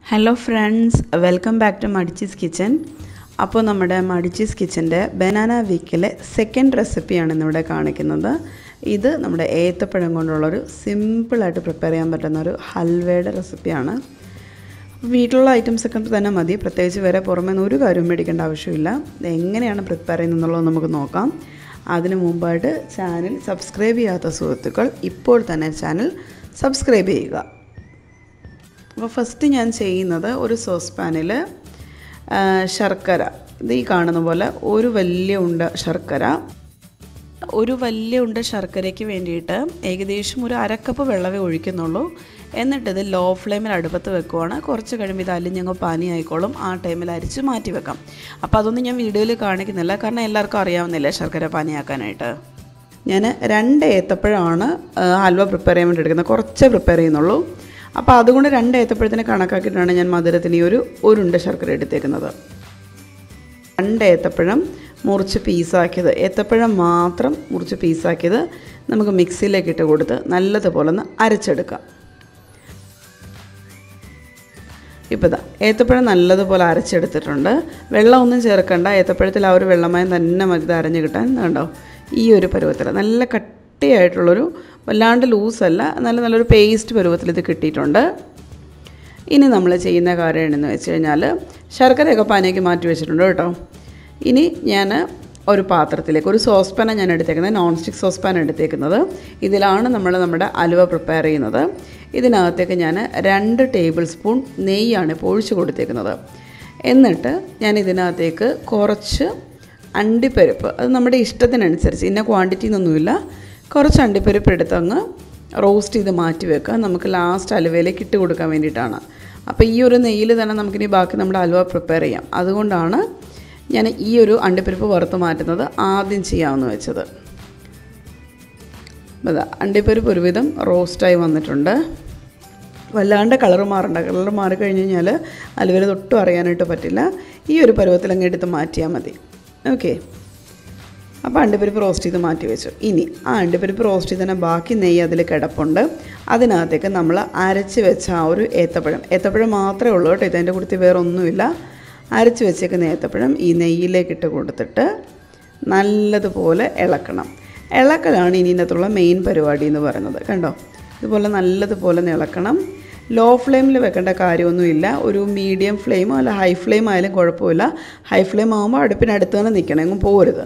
hello friends welcome back to Madichi's kitchen അപ്പോൾ നമ്മുടെ മടിച്ചീസ് കിച്ചൻ്റെ ബനാന വീക്കിലെ സെക്കൻഡ് റെസിപ്പിയാണ് ഇന്നിവിടെ കാണിക്കുന്നത് ഇത് നമ്മുടെ ഏത്തപ്പഴം കൊണ്ടുള്ളൊരു സിമ്പിളായിട്ട് പ്രിപ്പയർ ചെയ്യാൻ പറ്റുന്ന ഒരു ഹൽവയുടെ റെസിപ്പിയാണ് വീട്ടിലുള്ള ഐറ്റംസ് ഒക്കെ തന്നെ മതി പ്രത്യേകിച്ച് വേറെ പുറമേ നിന്ന് ഒരു കാര്യവും മേടിക്കേണ്ട ആവശ്യമില്ല ഇത് എങ്ങനെയാണ് പ്രിപ്പയർ ചെയ്യുന്നതെന്നുള്ളത് നമുക്ക് നോക്കാം അതിനു മുമ്പായിട്ട് ചാനൽ സബ്സ്ക്രൈബ് ചെയ്യാത്ത സുഹൃത്തുക്കൾ ഇപ്പോൾ തന്നെ ചാനൽ സബ്സ്ക്രൈബ് ചെയ്യുക അപ്പോൾ ഫസ്റ്റ് ഞാൻ ചെയ്യുന്നത് ഒരു സോസ് പാനിൽ ശർക്കര ഇത് ഈ കാണുന്ന പോലെ ഒരു വലിയ ഉണ്ട ശർക്കര ഒരു വലിയ ഉണ്ട ശർക്കരയ്ക്ക് വേണ്ടിയിട്ട് ഏകദേശം ഒരു അരക്കപ്പ് വെള്ളമേ ഒഴിക്കുന്നുള്ളൂ എന്നിട്ടിത് ലോ ഫ്ലെയിമിൽ അടുപ്പത്ത് വെക്കുവാണ് കുറച്ച് കഴിയുമ്പോൾ ഇത് അലിഞ്ഞങ്ങ് പാനി ആയിക്കോളും ആ ടൈമിൽ അരിച്ച് മാറ്റി വെക്കാം അപ്പോൾ അതൊന്നും ഞാൻ വീഡിയോയിൽ കാണിക്കുന്നില്ല കാരണം എല്ലാവർക്കും അറിയാവുന്നില്ല ശർക്കര പാനിയാക്കാനായിട്ട് ഞാൻ രണ്ട് ഏത്തപ്പഴമാണ് ഹൽവ പ്രിപ്പയർ ചെയ്യാൻ വേണ്ടി എടുക്കുന്നത് കുറച്ചേ പ്രിപ്പയർ ചെയ്യുന്നുള്ളൂ അപ്പോൾ അതുകൊണ്ട് രണ്ട് ഏത്തപ്പഴത്തിന് കണക്കാക്കിയിട്ടാണ് ഞാൻ മധുരത്തിന് ഈ ഒരു ഒരുണ്ട ശർക്കര എടുത്തേക്കുന്നത് രണ്ട് ഏത്തപ്പഴം മുറിച്ച് പീസാക്കിയത് ഏത്തപ്പഴം മാത്രം മുറിച്ച് പീസാക്കിയത് നമുക്ക് മിക്സിയിലേക്ക് ഇട്ട് കൊടുത്ത് നല്ലതുപോലെ ഒന്ന് അരച്ചെടുക്കാം ഇപ്പോൾ ഇതാ ഏത്തപ്പഴം നല്ലതുപോലെ അരച്ചെടുത്തിട്ടുണ്ട് വെള്ളമൊന്നും ചേർക്കണ്ട ഏത്തപ്പഴത്തിൽ ആ ഒരു വെള്ളമയം തന്നെ മതി ഇത് അരഞ്ഞ് കിട്ടാൻ കണ്ടോ ഈ ഒരു പരുവത്തിൽ നല്ല കട്ടിയായിട്ടുള്ളൊരു വല്ലാണ്ട് ലൂസല്ല നല്ല നല്ലൊരു പേസ്റ്റ് പരുവത്തിൽ ഇത് കിട്ടിയിട്ടുണ്ട് ഇനി നമ്മൾ ചെയ്യുന്ന കാര്യം എന്ന് വെച്ച് കഴിഞ്ഞാൽ ശർക്കരയൊക്കെ പാനിയൊക്കെ മാറ്റി വെച്ചിട്ടുണ്ട് കേട്ടോ ഇനി ഞാൻ ഒരു പാത്രത്തിലേക്ക് ഒരു സോസ് പാനാണ് ഞാൻ എടുത്തേക്കുന്നത് നോൺ സ്റ്റിക്ക് സോസ് പാൻ എടുത്തേക്കുന്നത് ഇതിലാണ് നമ്മൾ നമ്മുടെ അലുവ പ്രിപ്പയർ ചെയ്യുന്നത് ഇതിനകത്തേക്ക് ഞാൻ രണ്ട് ടേബിൾ സ്പൂൺ നെയ്യാണ് ഇപ്പോൾ ഒഴിച്ച് കൊടുത്തേക്കുന്നത് എന്നിട്ട് ഞാൻ ഇതിനകത്തേക്ക് കുറച്ച് അണ്ടിപ്പരിപ്പ് അത് നമ്മുടെ ഇഷ്ടത്തിനനുസരിച്ച് ഇന്ന ക്വാണ്ടിറ്റി ഒന്നുമില്ല കുറച്ച് അണ്ടിപ്പരിപ്പ് എടുത്തങ്ങ് റോസ്റ്റ് ചെയ്ത് മാറ്റി വെക്കുക നമുക്ക് ലാസ്റ്റ് അലുവയിലേക്ക് ഇട്ട് കൊടുക്കാൻ വേണ്ടിയിട്ടാണ് അപ്പോൾ ഈ ഒരു നെയ്യിൽ തന്നെ നമുക്കിനി ബാക്കി നമ്മുടെ അലുവ പ്രിപ്പയർ ചെയ്യാം അതുകൊണ്ടാണ് ഞാൻ ഈ ഒരു അണ്ടിപ്പരിപ്പ് വറുത്ത് മാറ്റുന്നത് ആദ്യം ചെയ്യാമെന്ന് വെച്ചത് അതാ അണ്ടിപ്പരിപ്പ് ഒരുവിധം റോസ്റ്റായി വന്നിട്ടുണ്ട് വല്ലാണ്ട് കളർ മാറണ്ട കളർ മാറിക്കഴിഞ്ഞ് കഴിഞ്ഞാൽ അലുവയിൽ തൊട്ടും അറിയാനായിട്ട് പറ്റില്ല ഈ ഒരു പരുവത്തിൽ അങ്ങ് എടുത്ത് മാറ്റിയാൽ മതി ഓക്കെ അപ്പോൾ അണ്ടിപ്പരിപ്പ് റോസ്റ്റ് ചെയ്ത് മാറ്റി വെച്ചു ഇനി ആ അണ്ടിപ്പരിപ്പ് റോസ്റ്റ് ചെയ്തതിന് ബാക്കി നെയ്യ് അതിൽ കിടപ്പുണ്ട് അതിനകത്തേക്ക് നമ്മൾ അരച്ച് വെച്ച ആ ഒരു ഏത്തപ്പഴം ഏത്തപ്പഴം മാത്രമേ ഉള്ളൂ കേട്ടോ ഇതിൻ്റെ കൂടുതൽ വേറെ ഒന്നുമില്ല അരച്ച് വെച്ചേക്കുന്ന ഏത്തപ്പഴം ഈ നെയ്യിലേക്ക് ഇട്ട് കൊടുത്തിട്ട് നല്ലതുപോലെ ഇളക്കണം ഇളക്കലാണ് ഇനി ഇതിനകത്തുള്ള മെയിൻ പരിപാടി എന്ന് പറയുന്നത് കണ്ടോ ഇതുപോലെ നല്ലതുപോലെ ഇളക്കണം ലോ ഫ്ലെയിമിൽ വെക്കേണ്ട കാര്യമൊന്നുമില്ല ഒരു മീഡിയം ഫ്ലെയിമോ അല്ല ഹൈ ഫ്ലെയിം ആയാലും കുഴപ്പമില്ല ഹൈ ഫ്ലെയിം ആകുമ്പോൾ അടുപ്പിനടുത്ത് തന്നെ നിൽക്കണം എങ്ങും പോരുത്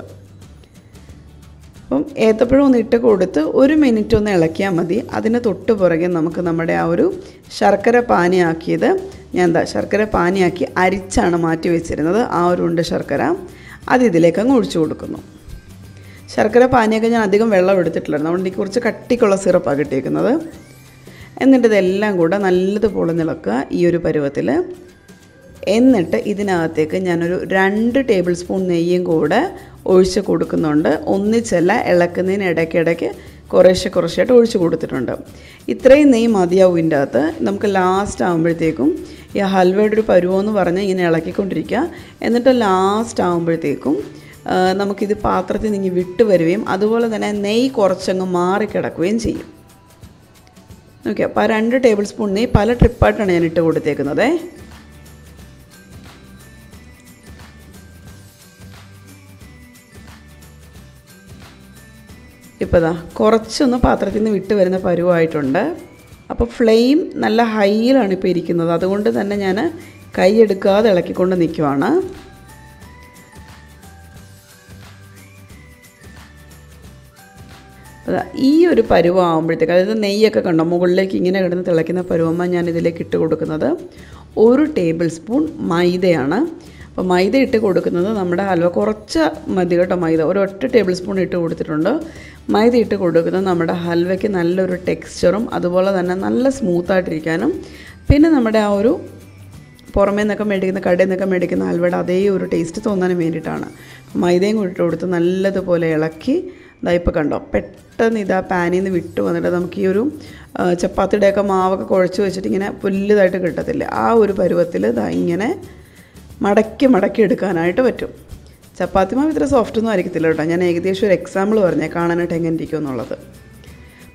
അപ്പം ഏത്തപ്പഴം ഒന്ന് ഇട്ട് കൊടുത്ത് ഒരു മിനിറ്റ് ഒന്ന് ഇളക്കിയാൽ മതി അതിന് തൊട്ട് പുറകെ നമുക്ക് നമ്മുടെ ആ ഒരു ശർക്കര പാനിയാക്കിയത് ഞാൻ എന്താ ശർക്കര പാനിയാക്കി അരിച്ചാണ് മാറ്റി വെച്ചിരുന്നത് ആ ഒരു ഉണ്ട് ശർക്കര അത് ഇതിലേക്ക് അങ്ങ് ഒഴിച്ചു കൊടുക്കുന്നു ശർക്കര പാനിയൊക്കെ ഞാൻ അധികം വെള്ളം എടുത്തിട്ടില്ലായിരുന്നു അതുകൊണ്ട് എനിക്ക് കുറച്ച് കട്ടിക്കുള്ള സിറപ്പാണ് കിട്ടിയേക്കുന്നത് എന്നിട്ട് ഇതെല്ലാം കൂടെ നല്ലതുപോലെ നിളക്കുക ഈ ഒരു പരുവത്തിൽ എന്നിട്ട് ഇതിനകത്തേക്ക് ഞാനൊരു രണ്ട് ടേബിൾ സ്പൂൺ നെയ്യും കൂടെ ഒഴിച്ച് കൊടുക്കുന്നുണ്ട് ഒന്നിച്ചല്ല ഇളക്കുന്നതിന് ഇടയ്ക്കിടയ്ക്ക് കുറേശ്ശെ കുറേശ്ശായിട്ട് ഒഴിച്ച് കൊടുത്തിട്ടുണ്ട് ഇത്രയും നെയ്യ് മതിയാവും ഇതിൻ്റെ അകത്ത് നമുക്ക് ലാസ്റ്റ് ആകുമ്പോഴത്തേക്കും ഈ ഹൽവയുടെ ഒരു പരുവമെന്ന് പറഞ്ഞ് ഇങ്ങനെ ഇളക്കിക്കൊണ്ടിരിക്കുക എന്നിട്ട് ലാസ്റ്റ് ആകുമ്പോഴത്തേക്കും നമുക്കിത് പാത്രത്തിൽ നിന്ന് വിട്ട് വരികയും അതുപോലെ തന്നെ നെയ്യ് കുറച്ചങ്ങ് മാറിക്കിടക്കുകയും ചെയ്യും ഓക്കെ അപ്പോൾ ആ രണ്ട് ടേബിൾ സ്പൂൺ നെയ്യ് പല ട്രിപ്പായിട്ടാണ് ഞാൻ ഇട്ട് കൊടുത്തേക്കുന്നത് ഇപ്പോൾ ഇതാ കുറച്ചൊന്ന് പാത്രത്തിൽ നിന്ന് വിട്ട് വരുന്ന പരുവായിട്ടുണ്ട് അപ്പോൾ ഫ്ലെയിം നല്ല ഹൈയിലാണ് ഇപ്പോൾ ഇരിക്കുന്നത് അതുകൊണ്ട് തന്നെ ഞാൻ കൈ എടുക്കാതെ ഇളക്കിക്കൊണ്ട് നിൽക്കുവാണ് ഈ ഒരു പരുവാകുമ്പോഴത്തേക്ക് അതായത് നെയ്യൊക്കെ കണ്ടോ മുകളിലേക്ക് ഇങ്ങനെ കിടന്ന് തിളയ്ക്കുന്ന പരുവമ്മ ഞാൻ ഇതിലേക്ക് ഇട്ട് കൊടുക്കുന്നത് ഒരു ടേബിൾ സ്പൂൺ മൈദയാണ് അപ്പോൾ മൈദ ഇട്ട് കൊടുക്കുന്നത് നമ്മുടെ ഹൽവ കുറച്ച് മതി കേട്ടോ മൈദ ഒരു ഒറ്റ ടേബിൾ സ്പൂൺ ഇട്ട് കൊടുത്തിട്ടുണ്ട് മൈദ ഇട്ട് കൊടുക്കുന്നത് നമ്മുടെ ഹൽവയ്ക്ക് നല്ലൊരു ടെക്സ്ചറും അതുപോലെ തന്നെ നല്ല സ്മൂത്തായിട്ടിരിക്കാനും പിന്നെ നമ്മുടെ ആ ഒരു പുറമേ നിന്നൊക്കെ മേടിക്കുന്ന കടയിൽ നിന്നൊക്കെ മേടിക്കുന്ന ഹൽവയുടെ അതേ ഒരു ടേസ്റ്റ് തോന്നാനും വേണ്ടിയിട്ടാണ് മൈദയും കൂടി ഇട്ട് കൊടുത്ത് നല്ലതുപോലെ ഇളക്കി ഇതാ ഇപ്പോൾ കണ്ടോ പെട്ടെന്ന് ഇതാ പാനിൽ നിന്ന് വിട്ട് വന്നിട്ട് നമുക്ക് ഈ ഒരു ചപ്പാത്തിയുടെയൊക്കെ മാവൊക്കെ കുഴച്ച് വെച്ചിട്ട് ഇങ്ങനെ പുല്ലുതായിട്ട് കിട്ടത്തില്ല ആ ഒരു പരുവത്തിൽ ഇതാ ഇങ്ങനെ മടക്കി മടക്കി എടുക്കാനായിട്ട് പറ്റും ചപ്പാത്തി മാവ് ഇത്ര സോഫ്റ്റ് ഒന്നും ആയിരിക്കത്തില്ല കേട്ടോ ഞാൻ ഏകദേശം ഒരു എക്സാമ്പിൾ പറഞ്ഞേ കാണാനായിട്ട് എങ്ങനെ ഇരിക്കും എന്നുള്ളത്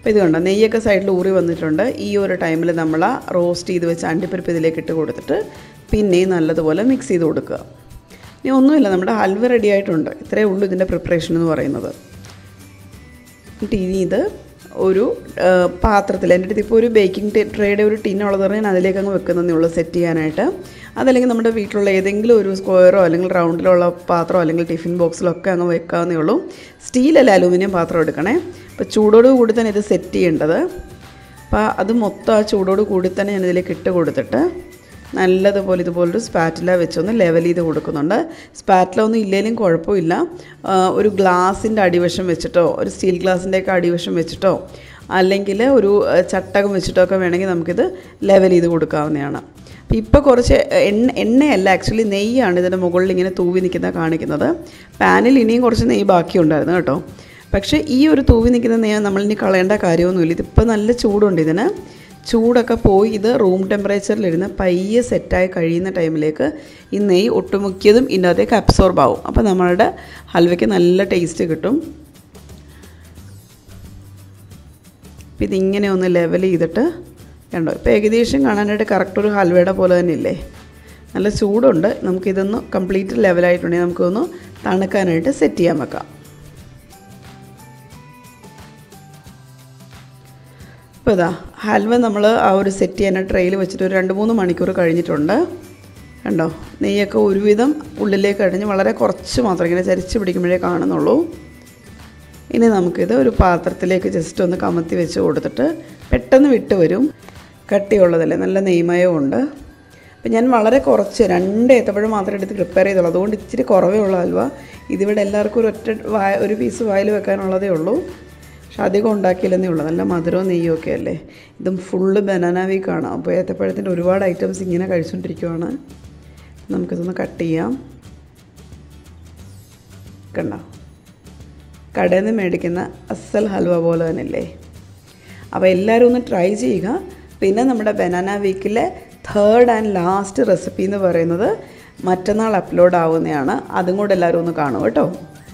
അപ്പോൾ ഇത് കണ്ടോ നെയ്യൊക്കെ സൈഡിൽ ഊറി വന്നിട്ടുണ്ട് ഈ ഒരു ടൈമിൽ നമ്മൾ ആ റോസ്റ്റ് ചെയ്ത് വെച്ച് അണ്ടിപ്പരിപ്പ് ഇതിലേക്ക് ഇട്ട് കൊടുത്തിട്ട് പിന്നെയും നല്ലതുപോലെ മിക്സ് ചെയ്ത് കൊടുക്കുക ഇനി ഒന്നുമില്ല നമ്മുടെ ഹൽവ റെഡി ആയിട്ടുണ്ട് ഇത്രയേ ഉള്ളൂ ഇതിൻ്റെ പ്രിപ്പറേഷൻ എന്ന് പറയുന്നത് എന്നിട്ട് ഇനി ഇത് ഒരു ആ, പാത്രത്തിൽ എൻ്റെ അടുത്ത് ഇപ്പോൾ ഒരു ബേക്കിംഗ് ട്രേയുടെ ഒരു ടിന്നുള്ളത് പറഞ്ഞാൽ ഞാൻ അതിലേക്ക് അങ്ങ് വെക്കുന്നതേ ഉള്ളൂ സെറ്റ് ചെയ്യാനായിട്ട് അതല്ലെങ്കിൽ നമ്മുടെ വീട്ടിലുള്ള ഏതെങ്കിലും ഒരു സ്ക്വയറോ അല്ലെങ്കിൽ റൗണ്ടിലോ ഉള്ള പാത്രമോ അല്ലെങ്കിൽ ടിഫിൻ ബോക്സിലോ ഒക്കെ അങ്ങ് വെക്കാവുന്നേ ഉള്ളൂ സ്റ്റീലല്ല അലൂമിനിയം പാത്രം എടുക്കണേ അപ്പോൾ ചൂടോട് കൂടി തന്നെ ഇത് സെറ്റ് ചെയ്യേണ്ടത് അപ്പോൾ അത് മൊത്തം ആ ചൂടോട് കൂടി തന്നെ ഞാൻ ഇതിലേക്ക് ഇട്ട് കൊടുത്തിട്ട് നല്ലതുപോലെ ഇതുപോലൊരു സ്പാറ്റില വെച്ചൊന്ന് ലെവൽ ചെയ്ത് കൊടുക്കുന്നുണ്ട് സ്പാറ്റില ഒന്നും ഇല്ലെങ്കിലും കുഴപ്പമില്ല ആ, ഒരു ഗ്ലാസിൻ്റെ അടിവശം വെച്ചിട്ടോ ഒരു സ്റ്റീൽ ഗ്ലാസിൻ്റെയൊക്കെ അടിവശം വെച്ചിട്ടോ അല്ലെങ്കിൽ ഒരു ആ, ചട്ടകം വെച്ചിട്ടോ ഒക്കെ വേണമെങ്കിൽ നമുക്കിത് ലെവൽ ചെയ്ത് കൊടുക്കാവുന്നതാണ് അപ്പോൾ ഇപ്പോൾ കുറച്ച് എണ്ണ എണ്ണയല്ല ആക്ച്വലി നെയ്യാണ് ഇതിൻ്റെ മുകളിൽ ഇങ്ങനെ തൂവി നിൽക്കുന്ന കാണിക്കുന്നത് പാനിൽ ഇനിയും കുറച്ച് നെയ്യ് ബാക്കിയുണ്ടായിരുന്നു കേട്ടോ പക്ഷേ ഈ ഒരു തൂവി നിൽക്കുന്ന നെയ്യ് നമ്മളിനി കളയേണ്ട കാര്യമൊന്നുമില്ല ഇതിപ്പോൾ നല്ല ചൂടുണ്ട് ഇതിന് ചൂടൊക്കെ പോയി ഇത് റൂം ടെമ്പറേച്ചറിലിരുന്ന് പയ്യെ സെറ്റായി കഴിയുന്ന ടൈമിലേക്ക് ഈ നെയ്യ് ഒട്ടുമുക്കിയതും ഇതിനകത്തേക്ക് അബ്സോർബ് ആവും അപ്പോൾ നമ്മളുടെ ഹൽവയ്ക്ക് നല്ല ടേസ്റ്റ് കിട്ടും അപ്പം ഇതിങ്ങനെ ഒന്ന് ലെവൽ ചെയ്തിട്ട് കണ്ടോ ഇപ്പോൾ ഏകദേശം കാണാനായിട്ട് കറക്റ്റ് ഒരു ഹൽവയുടെ പോലെ തന്നെ ഇല്ലേ നല്ല ചൂടുണ്ട് നമുക്കിതൊന്ന് കംപ്ലീറ്റ് ലെവലായിട്ടുണ്ടെങ്കിൽ നമുക്കൊന്ന് തണുക്കാനായിട്ട് സെറ്റ് ചെയ്യാൻ വെക്കാം ഇപ്പോൾ ഇതാ ഹൽവ നമ്മൾ ആ ഒരു സെറ്റ് ചെയ്യാൻ ട്രെയിൽ വെച്ചിട്ട് ഒരു രണ്ട് മൂന്ന് മണിക്കൂർ കഴിഞ്ഞിട്ടുണ്ട് കണ്ടോ നെയ്യൊക്കെ ഒരുവിധം ഉള്ളിലേക്ക് അടിഞ്ഞ് വളരെ കുറച്ച് മാത്രം ഇങ്ങനെ ചരിച്ച് പിടിക്കുമ്പോഴേ കാണുന്നുള്ളൂ ഇനി നമുക്കിത് ഒരു പാത്രത്തിലേക്ക് ജസ്റ്റ് ഒന്ന് കമത്തി വെച്ച് കൊടുത്തിട്ട് പെട്ടെന്ന് വിട്ട് വരും കട്ടിയുള്ളതല്ലേ നല്ല നെയ്മയവും ഉണ്ട് അപ്പം ഞാൻ വളരെ കുറച്ച് രണ്ട് ഏത്തപ്പഴം മാത്രമേ എടുത്ത് പ്രിപ്പയർ ചെയ്തുള്ളൂ അതുകൊണ്ട് ഇച്ചിരി കുറവേ ഉള്ളൂ ഹൽവ ഇതിവിടെ എല്ലാവർക്കും ഒരു ഒറ്റ വായ ഒരു പീസ് വായിൽ വെക്കാനുള്ളതേ ഉള്ളൂ പക്ഷെ അധികം ഉണ്ടാക്കിയില്ലെന്നേ ഉള്ളൂ നല്ല മധുരവും നെയ്യും ഒക്കെ അല്ലേ ഇതും ഫുള്ള് ബനാന വീക്കാണ് അപ്പോൾ ഏത്തപ്പഴത്തിൻ്റെ ഒരുപാട് ഐറ്റംസ് ഇങ്ങനെ കഴിച്ചുകൊണ്ടിരിക്കുവാണ് നമുക്കിതൊന്ന് കട്ട് ചെയ്യാം കണ്ടോ കടയിൽ നിന്ന് മേടിക്കുന്ന അസൽ ഹൽവ പോലെ തന്നെ ഇല്ലേ അപ്പോൾ എല്ലാവരും ഒന്ന് ട്രൈ ചെയ്യുക പിന്നെ നമ്മുടെ ബനാന വീക്കിലെ തേർഡ് ആൻഡ് ലാസ്റ്റ് റെസിപ്പി എന്ന് പറയുന്നത് മറ്റന്നാൾ അപ്ലോഡ് ആവുന്നതാണ് അതും കൂടെ എല്ലാവരും ഒന്ന് കാണും കേട്ടോ